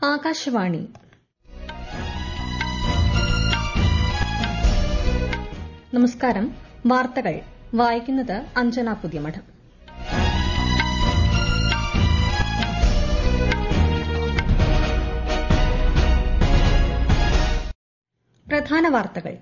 ആകാശവാണി നമസ്കാരം വാർത്തകൾ വായിക്കുന്നത് അഞ്ജന പുതിയമഠം പ്രധാന വാർത്തകൾ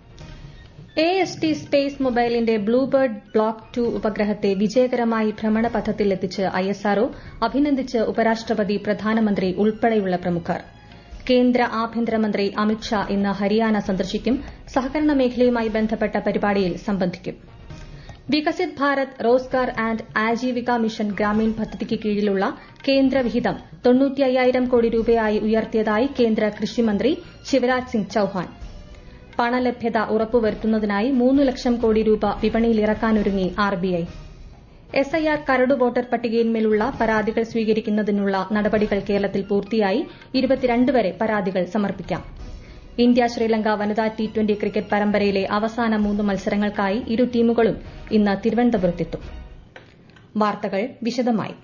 എ എസ് ടി സ്പേസ് മൊബൈലിന്റെ ബ്ലൂബേർഡ് ബ്ലോക്ക് ടു ഉപഗ്രഹത്തെ വിജയകരമായി ഭ്രമണപഥത്തിലെത്തിച്ച് ഐഎസ്ആർഒ അഭിനന്ദിച്ച് ഉപരാഷ്ട്രപതി പ്രധാനമന്ത്രി ഉൾപ്പെടെയുള്ള പ്രമുഖർ കേന്ദ്ര ആഭ്യന്തരമന്ത്രി അമിത്ഷാ ഇന്ന് ഹരിയാന സന്ദർശിക്കും സഹകരണ മേഖലയുമായി ബന്ധപ്പെട്ട പരിപാടിയിൽ സംബന്ധിക്കും വികസിത് ഭാരത് റോസ്ഗാർ ആന്റ് ആജീവിക മിഷൻ ഗ്രാമീൺ പദ്ധതിക്ക് കീഴിലുള്ള കേന്ദ്ര വിഹിതം തൊണ്ണൂറ്റിയ്യായിരം കോടി രൂപയായി ഉയർത്തിയതായി കേന്ദ്ര കൃഷിമന്ത്രി ശിവരാജ് സിംഗ് ചൌഹാൻ പണലഭ്യത ഉറപ്പുവരുത്തുന്നതിനായി മൂന്ന് ലക്ഷം കോടി രൂപ വിപണിയിലിറക്കാനൊരുങ്ങി ആർബിഐ എസ്ഐആർ കരട് വോട്ടർ പട്ടികയിന്മേലുള്ള പരാതികൾ സ്വീകരിക്കുന്നതിനുള്ള നടപടികൾ കേരളത്തിൽ പൂർത്തിയായി ഇരുപത്തിരണ്ട് വരെ പരാതികൾ സമർപ്പിക്കാം ഇന്ത്യ ശ്രീലങ്ക വനിതാ ടി ട്വന്റി ക്രിക്കറ്റ് പരമ്പരയിലെ അവസാന മൂന്ന് മത്സരങ്ങൾക്കായി ഇരു ടീമുകളും ഇന്ന് തിരുവനന്തപുരത്തെത്തും വാർത്തകൾ വിശദമായി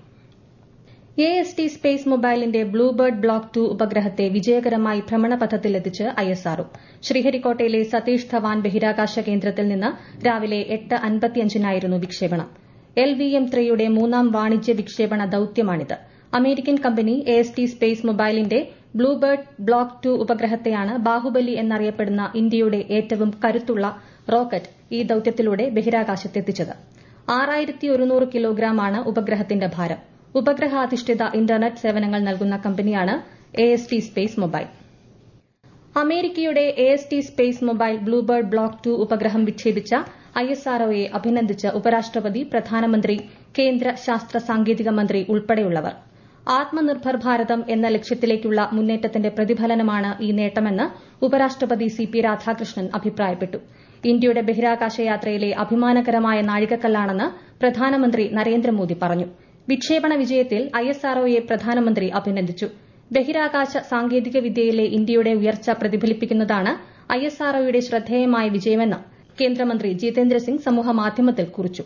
എ എസ് ടി സ്പേസ് മൊബൈലിന്റെ ബ്ലൂബേർഡ് ബ്ലോക്ക് ടു ഉപഗ്രഹത്തെ വിജയകരമായി ഭ്രമണപഥത്തിലെത്തിച്ച് ഐഎസ്ആർഒ ശ്രീഹരിക്കോട്ടയിലെ സതീഷ് ധവാൻ ബഹിരാകാശ കേന്ദ്രത്തിൽ നിന്ന് രാവിലെ എട്ട് അൻപത്തിയഞ്ചിനായിരുന്നു വിക്ഷേപണം എൽ വി എം ത്രീയുടെ മൂന്നാം വാണിജ്യ വിക്ഷേപണ ദൌത്യമാണിത് American company A S T space മൊബൈലിന്റെ ബ്ലൂബേർഡ് ബ്ലോക്ക് ടു ഉപഗ്രഹത്തെയാണ് ബാഹുബലി എന്നറിയപ്പെടുന്ന ഇന്ത്യയുടെ ഏറ്റവും കരുത്തുള്ള റോക്കറ്റ് ഈ ദൌത്യത്തിലൂടെ ബഹിരാകാശത്തെത്തിച്ചത് ആറായിരത്തി ഒരുന്നൂറ് കിലോഗ്രാമാണ് ഉപഗ്രഹത്തിന്റെ ഭാരം ഉപഗ്രഹാധിഷ്ഠിത ഇന്റർനെറ്റ് സേവനങ്ങൾ നൽകുന്ന കമ്പനിയാണ് A S T space mobile അമേരിക്കയുടെ A S T space mobile BlueBird block two ഉപഗ്രഹം വിക്ഷേപിച്ച ഐഎസ്ആർഒയെ അഭിനന്ദിച്ച് ഉപരാഷ്ട്രപതി പ്രധാനമന്ത്രി കേന്ദ്ര ശാസ്ത്ര സാങ്കേതിക മന്ത്രി ഉൾപ്പെടെയുള്ളവർ ആത്മനിർഭർ ഭാരതം എന്ന ലക്ഷ്യത്തിലേക്കുള്ള മുന്നേറ്റത്തിന്റെ പ്രതിഫലനമാണ് ഈ നേട്ടമെന്ന് ഉപരാഷ്ട്രപതി സി പി രാധാകൃഷ്ണൻ അഭിപ്രായപ്പെട്ടു ഇന്ത്യയുടെ ബഹിരാകാശ യാത്രയിലെ അഭിമാനകരമായ നാഴികക്കല്ലാണെന്ന് പ്രധാനമന്ത്രി നരേന്ദ്രമോദി പറഞ്ഞു വിക്ഷേപണ വിജയത്തിൽ ഐഎസ്ആർഒയെ പ്രധാനമന്ത്രി അഭിനന്ദിച്ചു ബഹിരാകാശ സാങ്കേതിക വിദ്യയിലെ ഇന്ത്യയുടെ ഉയർച്ച പ്രതിഫലിപ്പിക്കുന്നതാണ് ഐഎസ്ആർഒയുടെ ശ്രദ്ധേയമായ വിജയമെന്ന് കേന്ദ്രമന്ത്രി ജിതേന്ദ്രസിംഗ് സമൂഹമാധ്യമത്തിൽ കുറിച്ചു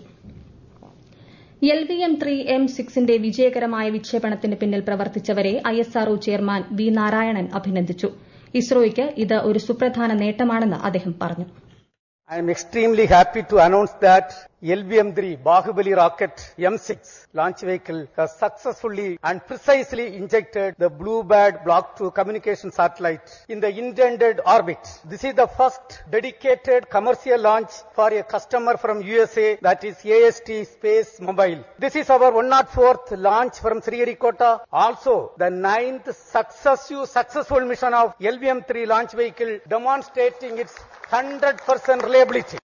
L V M three M സിക്സിന്റെ വിജയകരമായ വിക്ഷേപണത്തിന് പിന്നിൽ പ്രവർത്തിച്ചവരെ ഐഎസ്ആർഒ ചെയർമാൻ വി നാരായണൻ അഭിനന്ദിച്ചു ഇസ്രോയ്ക്ക് ഇത് ഒരു സുപ്രധാന നേട്ടമാണെന്ന് അദ്ദേഹം പറഞ്ഞു I am extremely happy to announce that LVM-3 Bahubali rocket M6 launch vehicle has successfully and precisely injected the Bluebird Block 2 communication satellite in the intended orbit. This is the first dedicated commercial launch for a customer from USA that is AST Space Mobile. This is our 104th launch from Sriharikota. Also, the ninth successive successful mission of LVM-3 launch vehicle demonstrating its 100% reliability.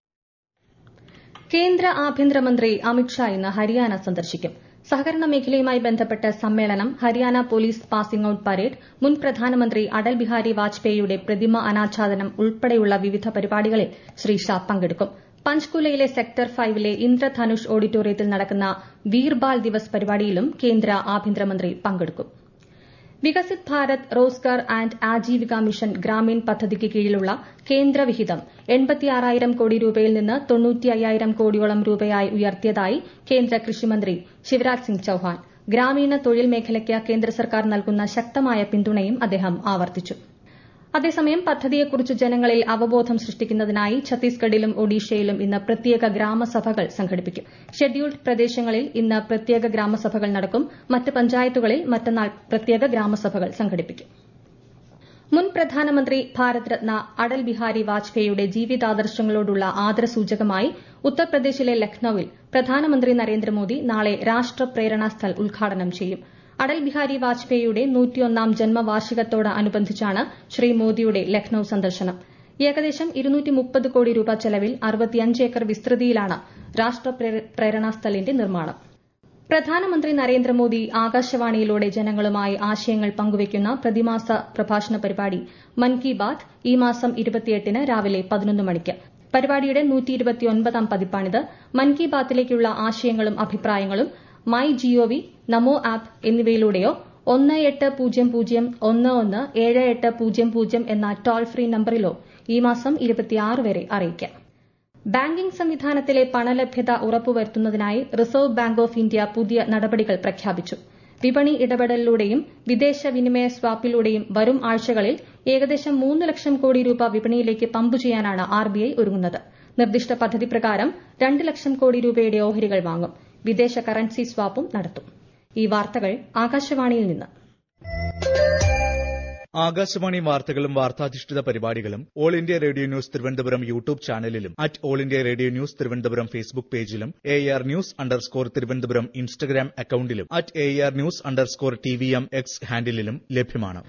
കേന്ദ്ര ആഭ്യന്തരമന്ത്രി അമിത്ഷാ ഇന്ന് ഹരിയാന സന്ദർശിക്കും സഹകരണ മേഖലയുമായി ബന്ധപ്പെട്ട സമ്മേളനം Haryana police passing out parade മുൻ പ്രധാനമന്ത്രി അടൽ ബിഹാരി വാജ്പേയിയുടെ പ്രതിമ അനാച്ഛാദനം ഉൾപ്പെടെയുള്ള വിവിധ പരിപാടികളിൽ ശ്രീ ഷാ പങ്കെടുക്കും പഞ്ച്കുലയിലെ സെക്ടർ ഫൈവിലെ ഇന്ദ്രധനുഷ് ഓഡിറ്റോറിയത്തിൽ നടക്കുന്ന വീർബാൽ ദിവസ് പരിപാടിയിലും കേന്ദ്ര ആഭ്യന്തരമന്ത്രി പങ്കെടുക്കും വികസിത് ഭാരത് റോസ്ഗാർ ആന്റ് ആജീവിക മിഷൻ ഗ്രാമീൺ പദ്ധതിക്ക് കീഴിലുള്ള കേന്ദ്ര വിഹിതം എൺപത്തിയാറായിരം കോടി രൂപയിൽ നിന്ന് തൊണ്ണൂറ്റിയ്യായിരം കോടിയോളം രൂപയായി ഉയർത്തിയതായി കേന്ദ്ര കൃഷിമന്ത്രി ശിവരാജ് സിംഗ് ചൌഹാൻ ഗ്രാമീണ തൊഴിൽ മേഖലയ്ക്ക് കേന്ദ്ര സർക്കാർ നൽകുന്ന ശക്തമായ പിന്തുണയും അദ്ദേഹം ആവർത്തിച്ചു അതേസമയം പദ്ധതിയെക്കുറിച്ച് ജനങ്ങളിൽ അവബോധം സൃഷ്ടിക്കുന്നതിനായി ഛത്തീസ്ഗഡിലും ഒഡീഷയിലും ഇന്ന് പ്രത്യേക ഗ്രാമസഭകൾ സംഘടിപ്പിക്കും ഷെഡ്യൂൾഡ് പ്രദേശങ്ങളിൽ ഇന്ന് പ്രത്യേക ഗ്രാമസഭകൾ നടക്കും മറ്റ് പഞ്ചായത്തുകളിൽ മറ്റന്നാൾ പ്രത്യേക ഗ്രാമസഭകൾ സംഘടിപ്പിക്കും മുൻ പ്രധാനമന്ത്രി ഭാരത് രത്ന അടൽ ബിഹാരി വാജ്പേയിയുടെ ജീവിതാദർശങ്ങളോടുള്ള ആദരസൂചകമായി ഉത്തർപ്രദേശിലെ ലക്നൌവിൽ പ്രധാനമന്ത്രി നരേന്ദ്രമോദി നാളെ രാഷ്ട്രപ്രേരണാ സ്ഥൽ ഉദ്ഘാടനം ചെയ്യും അടൽ ബിഹാരി വാജ്പേയിയുടെ നൂറ്റിയൊന്നാം ജന്മവാർഷികത്തോടനുബന്ധിച്ചാണ് ശ്രീ മോദിയുടെ ലക്നൌ സന്ദർശനം ഏകദേശം കോടി രൂപ ചെലവിൽ അറുപത്തിയഞ്ച് ഏക്കർ വിസ്തൃതിയിലാണ് രാഷ്ട്രപ്രേരണാ സ്ഥലിന്റെ നിർമ്മാണം പ്രധാനമന്ത്രി നരേന്ദ്രമോദി ആകാശവാണിയിലൂടെ ജനങ്ങളുമായി ആശയങ്ങൾ പങ്കുവയ്ക്കുന്ന പ്രതിമാസ പ്രഭാഷണ പരിപാടി മൻ കി ബാത് ഈ മാസം ഇരുപത്തിയെട്ടിന് രാവിലെ പതിനൊന്ന് മണിക്ക് പരിപാടിയുടെ നൂറ്റിയിരുപത്തിയൊൻപതാം പതിപ്പാണിത് മൻ കി ബാത്തിലേക്കുള്ള ആശയങ്ങളും അഭിപ്രായങ്ങളും മൈ ജിഒവി നമോ ആപ്പ് എന്നിവയിലൂടെയോ ഒന്ന് എട്ട് പൂജ്യം പൂജ്യം ഒന്ന് ഒന്ന് ഏഴ് എട്ട് പൂജ്യം പൂജ്യം എന്ന ടോൾ ഫ്രീ നമ്പറിലോ ഈ മാസം ഇരുപത്തിയാറ് വരെ അറിയിക്കാം ബാങ്കിംഗ് സംവിധാനത്തിലെ പണലഭ്യത ഉറപ്പുവരുത്തുന്നതിനായി റിസർവ് ബാങ്ക് ഓഫ് ഇന്ത്യ പുതിയ നടപടികൾ പ്രഖ്യാപിച്ചു വിപണി ഇടപെടലിലൂടെയും വിദേശ വിനിമയ സ്വാപ്പിലൂടെയും വരും ആഴ്ചകളിൽ ഏകദേശം മൂന്ന് ലക്ഷം കോടി രൂപ വിപണിയിലേക്ക് പമ്പ് ചെയ്യാനാണ് ആർബിഐ ഒരുങ്ങുന്നത് നിർദ്ദിഷ്ട പദ്ധതി പ്രകാരം രണ്ട് ലക്ഷം കോടി രൂപയുടെ ഓഹരികൾ വാങ്ങും വിദേശ കറൻസി സ്വാപ്പും നടത്തും ഈ വാർത്തകൾ ആകാശവാണിയിൽ നിന്ന് ആകാശവാണി വാർത്തകളും വാർത്താധിഷ്ഠിത പരിപാടികളും All India Radio News Thiruvananthapuram YouTube ചാനലിലും at All India Radio News Thiruvananthapuram Facebook പേജിലും A R news underscore Thiruvananthapuram Instagram അക്കൌണ്ടിലും at A R news underscore T V M X ഹാൻഡിലും ലഭ്യമാണ്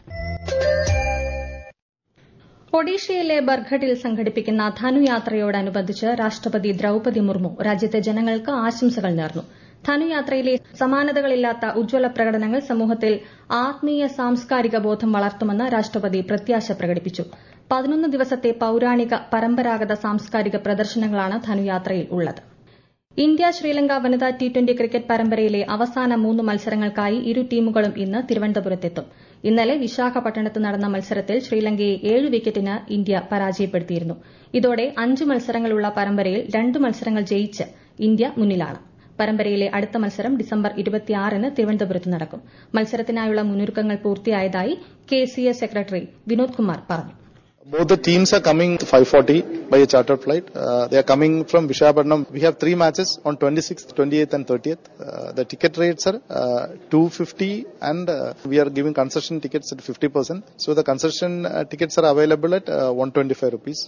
ഒഡീഷയിലെ ബർഘട്ടിൽ സംഘടിപ്പിക്കുന്ന ധനുയാത്രയോടനുബന്ധിച്ച് രാഷ്ട്രപതി ദ്രൌപതി മുർമു രാജ്യത്തെ ജനങ്ങൾക്ക് ആശംസകൾ നേർന്നു ധനുയാത്രയിലെ സമാനതകളില്ലാത്ത ഉജ്ജ്വല പ്രകടനങ്ങൾ സമൂഹത്തിൽ ആത്മീയ സാംസ്കാരിക ബോധം വളർത്തുമെന്ന് രാഷ്ട്രപതി പ്രത്യാശ പ്രകടിപ്പിച്ചു പതിനൊന്ന് ദിവസത്തെ പൌരാണിക പരമ്പരാഗത സാംസ്കാരിക പ്രദർശനങ്ങളാണ് ധനുയാത്രയിൽ ഉള്ളത് ഇന്ത്യ ശ്രീലങ്ക വനിതാ ടി ട്വന്റി ക്രിക്കറ്റ് പരമ്പരയിലെ അവസാന മൂന്ന് മത്സരങ്ങൾക്കായി ഇരു ടീമുകളും ഇന്ന് തിരുവനന്തപുരത്തെത്തും ഇന്നലെ വിശാഖപട്ടണത്ത് നടന്ന മത്സരത്തിൽ ശ്രീലങ്കയെ ഏഴ് വിക്കറ്റിന് ഇന്ത്യ പരാജയപ്പെടുത്തിയിരുന്നു ഇതോടെ അഞ്ച് മത്സരങ്ങളുള്ള പരമ്പരയിൽ രണ്ട് മത്സരങ്ങൾ ജയിച്ച് ഇന്ത്യ മുന്നിലാണ് പരമ്പരയിലെ അടുത്ത മത്സരം ഡിസംബർ ഇരുപത്തിയാറിന് തിരുവനന്തപുരത്ത് നടക്കും മത്സരത്തിനായുള്ള മുന്നൊരുക്കങ്ങൾ പൂർത്തിയായതായി K C A secretary Vinod Kumar പറഞ്ഞു Both the teams are coming 540 by a chartered flight. Uh, they are coming from Vishakhapatnam. We have three matches on 26th, 28th and 30th. Uh, the ticket rates are uh, 250 and uh, we are giving concession tickets at 50%. So the concession uh, tickets are available at uh, 125 rupees.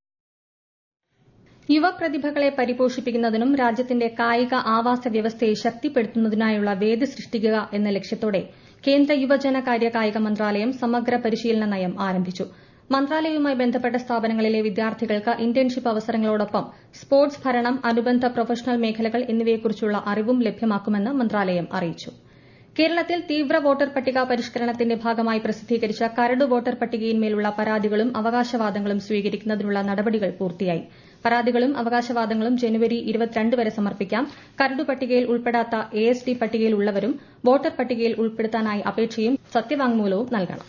യുവപ്രതിഭകളെ പരിപോഷിപ്പിക്കുന്നതിനും രാജ്യത്തിന്റെ കായിക ആവാസ വ്യവസ്ഥയെ ശക്തിപ്പെടുത്തുന്നതിനായുള്ള വേദി സൃഷ്ടിക്കുക എന്ന ലക്ഷ്യത്തോടെ കേന്ദ്ര യുവജനകാര്യ കായിക മന്ത്രാലയം സമഗ്ര പരിശീലന നയം ആരംഭിച്ചു മന്ത്രാലയവുമായി ബന്ധപ്പെട്ട സ്ഥാപനങ്ങളിലെ വിദ്യാർത്ഥികൾക്ക് ഇന്റേൺഷിപ്പ് അവസരങ്ങളോടൊപ്പം സ്പോർട്സ് ഭരണം അനുബന്ധ പ്രൊഫഷണൽ മേഖലകൾ എന്നിവയെക്കുറിച്ചുള്ള അറിവും ലഭ്യമാക്കുമെന്ന് മന്ത്രാലയം അറിയിച്ചു കേരളത്തിൽ തീവ്ര വോട്ടർ പട്ടിക പരിഷ്കരണത്തിന്റെ ഭാഗമായി പ്രസിദ്ധീകരിച്ച കരട് വോട്ടർ പട്ടികയിന്മേലുള്ള പരാതികളും അവകാശവാദങ്ങളും സ്വീകരിക്കുന്നതിനുള്ള നടപടികൾ പൂർത്തിയായി പരാതികളും അവകാശവാദങ്ങളും ജനുവരി ഇരുപത്തിരണ്ട് വരെ സമർപ്പിക്കാം കരട് പട്ടികയിൽ ഉൾപ്പെടാത്ത എ എസ് ഡി പട്ടികയിലുള്ളവരും വോട്ടർ പട്ടികയിൽ ഉൾപ്പെടുത്താനായി അപേക്ഷയും സത്യവാങ്മൂലവും നൽകണം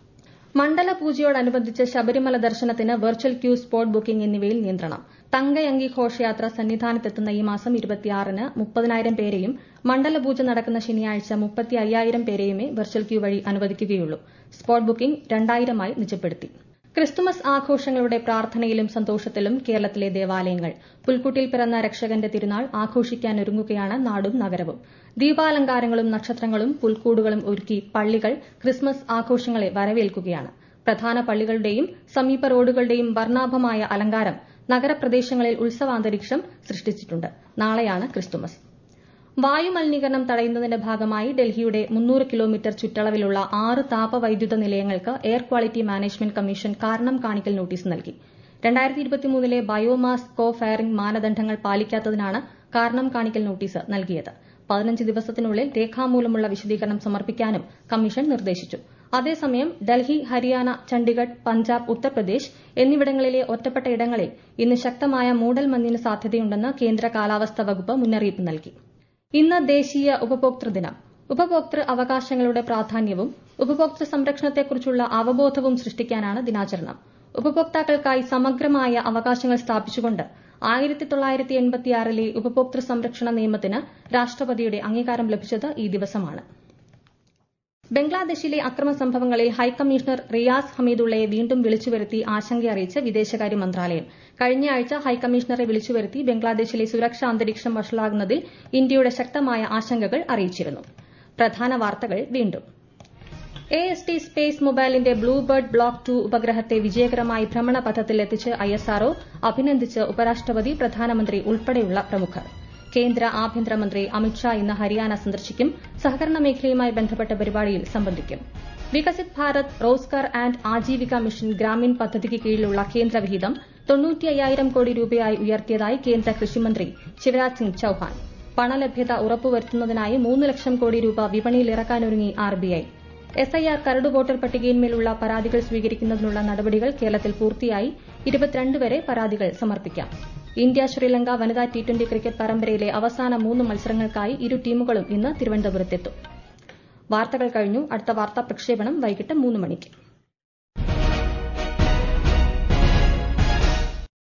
മണ്ഡല പൂജയോടനുബന്ധിച്ച് ശബരിമല ദർശനത്തിന് വെർച്വൽ ക്യൂ സ്പോട്ട് ബുക്കിംഗ് എന്നിവയിൽ നിയന്ത്രണം തങ്കയങ്കി ഘോഷയാത്ര സന്നിധാനത്തെത്തുന്ന ഈ മാസം ഇരുപത്തിയാറിന് മുപ്പതിനായിരം പേരെയും മണ്ഡലപൂജ നടക്കുന്ന ശനിയാഴ്ച മുപ്പത്തി അയ്യായിരം പേരെയുമേ വെർച്വൽ ക്യൂ വഴി അനുവദിക്കുകയുള്ളൂ സ്പോട്ട് ബുക്കിംഗ് രണ്ടായിരമായി നിജപ്പെടുത്തി ക്രിസ്തുമസ് ആഘോഷങ്ങളുടെ പ്രാർത്ഥനയിലും സന്തോഷത്തിലും കേരളത്തിലെ ദേവാലയങ്ങൾ പുൽക്കുട്ടിൽ പിറന്ന രക്ഷകന്റെ തിരുനാൾ ആഘോഷിക്കാനൊരുങ്ങുകയാണ് നാടും നഗരവും ദീപാലങ്കാരങ്ങളും നക്ഷത്രങ്ങളും പുൽക്കൂടുകളും ഒരുക്കി പള്ളികൾ ക്രിസ്മസ് ആഘോഷങ്ങളെ വരവേൽക്കുകയാണ് പ്രധാന പള്ളികളുടെയും സമീപ റോഡുകളുടെയും വർണ്ണാഭമായ അലങ്കാരം നഗരപ്രദേശങ്ങളിൽ ഉത്സവാന്തരീക്ഷം സൃഷ്ടിച്ചിട്ടുണ്ട് നാളെയാണ് ക്രിസ്തുമസ് വായുമലിനീകരണം തടയുന്നതിന്റെ ഭാഗമായി ഡൽഹിയുടെ മുന്നൂറ് കിലോമീറ്റർ ചുറ്റളവിലുള്ള ആറ് താപവൈദ്യുത നിലയങ്ങൾക്ക് എയർ ക്വാളിറ്റി മാനേജ്മെന്റ് കമ്മീഷൻ കാരണം കാണിക്കൽ നോട്ടീസ് നൽകി രണ്ടായിരത്തി ഇരുപത്തിമൂന്നിലെ ബയോമാസ് കോ ഫയറിംഗ് മാനദണ്ഡങ്ങൾ പാലിക്കാത്തതിനാണ് കാരണം കാണിക്കൽ നോട്ടീസ് നൽകിയത് പതിനഞ്ച് ദിവസത്തിനുള്ളിൽ രേഖാമൂലമുള്ള വിശദീകരണം സമർപ്പിക്കാനും കമ്മീഷൻ നിർദ്ദേശിച്ചു അതേസമയം ഡൽഹി ഹരിയാന ചണ്ഡിഗഡ് പഞ്ചാബ് ഉത്തർപ്രദേശ് എന്നിവിടങ്ങളിലെ ഒറ്റപ്പെട്ട ഇടങ്ങളിൽ ഇന്ന് ശക്തമായ മൂടൽമഞ്ഞിന് സാധ്യതയുണ്ടെന്ന് കേന്ദ്ര കാലാവസ്ഥാ വകുപ്പ് മുന്നറിയിപ്പ് നൽകി ഇന്ന് ദേശീയ ഉപഭോക്തൃ ദിനം ഉപഭോക്തൃ അവകാശങ്ങളുടെ പ്രാധാന്യവും ഉപഭോക്തൃ സംരക്ഷണത്തെക്കുറിച്ചുള്ള അവബോധവും സൃഷ്ടിക്കാനാണ് ദിനാചരണം ഉപഭോക്താക്കൾക്കായി സമഗ്രമായ അവകാശങ്ങൾ സ്ഥാപിച്ചുകൊണ്ട് ആയിരത്തി തൊള്ളായിരത്തി എൺപത്തിയാറിലെ ഉപഭോക്തൃ സംരക്ഷണ നിയമത്തിന് രാഷ്ട്രപതിയുടെ അംഗീകാരം ലഭിച്ചത് ഈ ദിവസമാണ് ബംഗ്ലാദേശിലെ അക്രമ സംഭവങ്ങളിൽ ഹൈക്കമ്മീഷണർ റിയാസ് ഹമീദുള്ളയെ വീണ്ടും വിളിച്ചുവരുത്തി ആശങ്കയറിയിച്ച് വിദേശകാര്യ മന്ത്രാലയം കഴിഞ്ഞയാഴ്ച ഹൈക്കമ്മീഷണറെ വിളിച്ചുവരുത്തി ബംഗ്ലാദേശിലെ സുരക്ഷാ അന്തരീക്ഷം വഷളാകുന്നതിൽ ഇന്ത്യയുടെ ശക്തമായ ആശങ്കകൾ അറിയിച്ചിരുന്നു പ്രധാന വാർത്തകൾ വീണ്ടും എ എസ് ടി സ്പേസ് മൊബൈലിന്റെ ബ്ലൂബേർഡ് ബ്ലോക്ക് ടു ഉപഗ്രഹത്തെ വിജയകരമായി ഭ്രമണപഥത്തിൽ എത്തിച്ച് ഐഎസ്ആർഒ അഭിനന്ദിച്ച് ഉപരാഷ്ട്രപതി പ്രധാനമന്ത്രി ഉൾപ്പെടെയുള്ള പ്രമുഖർ കേന്ദ്ര ആഭ്യന്തരമന്ത്രി അമിത്ഷാ ഇന്ന് ഹരിയാന സന്ദർശിക്കും സഹകരണ മേഖലയുമായി ബന്ധപ്പെട്ട പരിപാടിയിൽ സംബന്ധിക്കും വികസിത് ഭാരത് റോസ്ഗാർ ആൻഡ് ആജീവിക മിഷൻ ഗ്രാമീൺ പദ്ധതിക്ക് കീഴിലുള്ള കേന്ദ്ര വിഹിതം തൊണ്ണൂറ്റിയ്യായിരം കോടി രൂപയായി ഉയർത്തിയതായി കേന്ദ്ര കൃഷിമന്ത്രി ശിവരാജ് സിംഗ് ചൌഹാൻ പണലഭ്യത ഉറപ്പുവരുത്തുന്നതിനായി മൂന്ന് ലക്ഷം കോടി രൂപ വിപണിയിൽ ഇറക്കാനൊരുങ്ങി ആർബിഐ എസ്ഐആർ കരട് വോട്ടർ പട്ടികയിന്മേലുള്ള പരാതികൾ സ്വീകരിക്കുന്നതിനുള്ള നടപടികൾ കേരളത്തിൽ പൂർത്തിയായി ഇരുപത്തിരണ്ട് വരെ പരാതികൾ സമർപ്പിക്കാം ഇന്ത്യ ശ്രീലങ്ക വനിതാ ടി ട്വന്റി ക്രിക്കറ്റ് പരമ്പരയിലെ അവസാന മൂന്ന് മത്സരങ്ങൾക്കായി ഇരു ടീമുകളും ഇന്ന് തിരുവനന്തപുരത്തെത്തും വാർത്തകൾ കഴിഞ്ഞു അടുത്ത വാർത്താ പ്രക്ഷേപണം വൈകിട്ട് മൂന്ന് മണിക്ക്